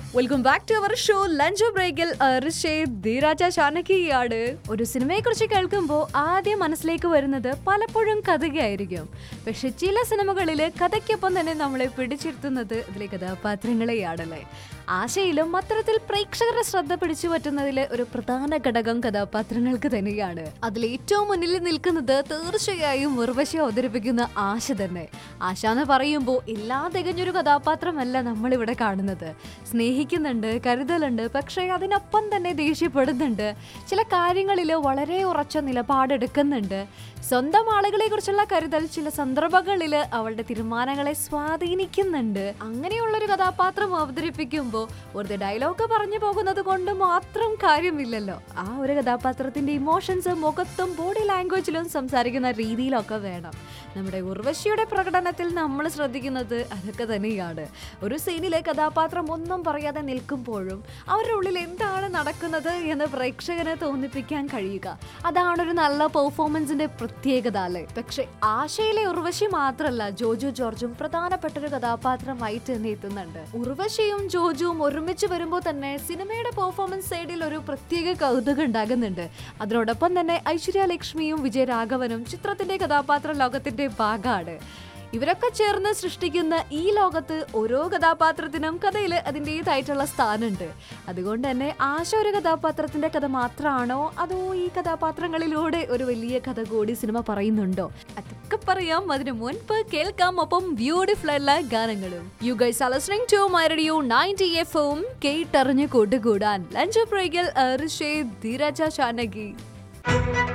welcome back to our show lunch ബ്രേക്കിൽ ധീരാജ ചാനകിയാണ് ഒരു സിനിമയെ കുറിച്ച് കേൾക്കുമ്പോൾ ആദ്യം മനസ്സിലേക്ക് വരുന്നത് പലപ്പോഴും കഥയായിരിക്കും പക്ഷെ ചില സിനിമകളിൽ കഥയ്ക്കൊപ്പം തന്നെ നമ്മളെ പിടിച്ചിരുത്തുന്നത് അതിലെ കഥാപാത്രങ്ങളെയാണല്ലേ ആശയിലും അത്തരത്തിൽ പ്രേക്ഷകരുടെ ശ്രദ്ധ പിടിച്ചു പറ്റുന്നതിലെ ഒരു പ്രധാന ഘടകം കഥാപാത്രങ്ങൾക്ക് തന്നെയാണ് അതിൽ ഏറ്റവും മുന്നിൽ നിൽക്കുന്നത് തീർച്ചയായും ഉർവശി അവതരിപ്പിക്കുന്ന ആശ തന്നെ ആശ എന്ന് പറയുമ്പോൾ എല്ലാ തികഞ്ഞൊരു കഥാപാത്രമല്ല നമ്മളിവിടെ കാണുന്നത് സ്നേഹിക്കുന്നുണ്ട് കരുതലുണ്ട് പക്ഷേ അതിനൊപ്പം തന്നെ ദേഷ്യപ്പെടുന്നുണ്ട് ചില കാര്യങ്ങളിൽ വളരെ ഉറച്ച നിലപാടെടുക്കുന്നുണ്ട് സ്വന്തം ആളുകളെ കുറിച്ചുള്ള കരുതൽ ചില സന്ദർഭങ്ങളിൽ അവളുടെ തീരുമാനങ്ങളെ സ്വാധീനിക്കുന്നുണ്ട് അങ്ങനെയുള്ളൊരു കഥാപാത്രം അവതരിപ്പിക്കുമ്പോൾ വെറുതെ ഡയലോഗ് പറഞ്ഞു പോകുന്നത് കൊണ്ട് മാത്രം കാര്യമില്ലല്ലോ ആ ഒരു കഥാപാത്രത്തിന്റെ ഇമോഷൻസ് മുഖത്തും ബോഡി ലാംഗ്വേജിലും സംസാരിക്കുന്ന രീതിയിലൊക്കെ വേണം നമ്മുടെ ഉർവശിയുടെ പ്രകടനത്തിൽ നമ്മൾ ശ്രദ്ധിക്കുന്നത് അതൊക്കെ തന്നെയാണ് ഒരു സീനിലെ കഥാപാത്രം ഒന്നും പറയാതെ നിൽക്കുമ്പോഴും അവരുടെ ഉള്ളിൽ എന്താണ് നടക്കുന്നത് എന്ന് പ്രേക്ഷകനെ തോന്നിപ്പിക്കാൻ കഴിയുക അതാണ് ഒരു നല്ല പെർഫോമൻസിന്റെ പ്രത്യേകത അല്ലേ പക്ഷെ ആശയിലെ ഉർവശി മാത്രമല്ല ജോജു ജോർജും പ്രധാനപ്പെട്ട ഒരു കഥാപാത്രമായിട്ട് തന്നെ എത്തുന്നുണ്ട് ഉർവശിയും ജോജുവും ഒരുമിച്ച് വരുമ്പോൾ തന്നെ സിനിമയുടെ പെർഫോമൻസ് സൈഡിൽ ഒരു പ്രത്യേക കൗതുകം ഉണ്ടാകുന്നുണ്ട് അതിനോടൊപ്പം തന്നെ ഐശ്വര്യ ലക്ഷ്മിയും വിജയരാഘവനും ചിത്രത്തിന്റെ കഥാപാത്ര ലോകത്തിന്റെ ഭാഗമാണ് ഇവരൊക്കെ ചേർന്ന് സൃഷ്ടിക്കുന്ന ഈ ലോകത്ത് ഓരോ കഥാപാത്രത്തിനും കഥയിൽ അതിൻ്റെതായിട്ടുള്ള സ്ഥാനമുണ്ട് അതുകൊണ്ട് തന്നെ ആശ ഒരു കഥാപാത്രത്തിന്റെ കഥ മാത്രമാണോ അതോ ഈ കഥാപാത്രങ്ങളിലൂടെ ഒരു വലിയ കഥ കൂടി സിനിമ പറയുന്നുണ്ടോ അതൊക്കെ പറയാം അതിനു മുൻപ് കേൾക്കാം ഒപ്പം ബ്യൂട്ടിഫുൾ ആയിട്ടുള്ള ഗാനങ്ങളും you guys are listening to my radio 90 എഫും കേട്ടറിഞ്ഞ് കൂട്ടുകൂടാൻ ലഞ്ച് ബ്രേക്കിൽ ഋഷേ ധീരജ ചാനകി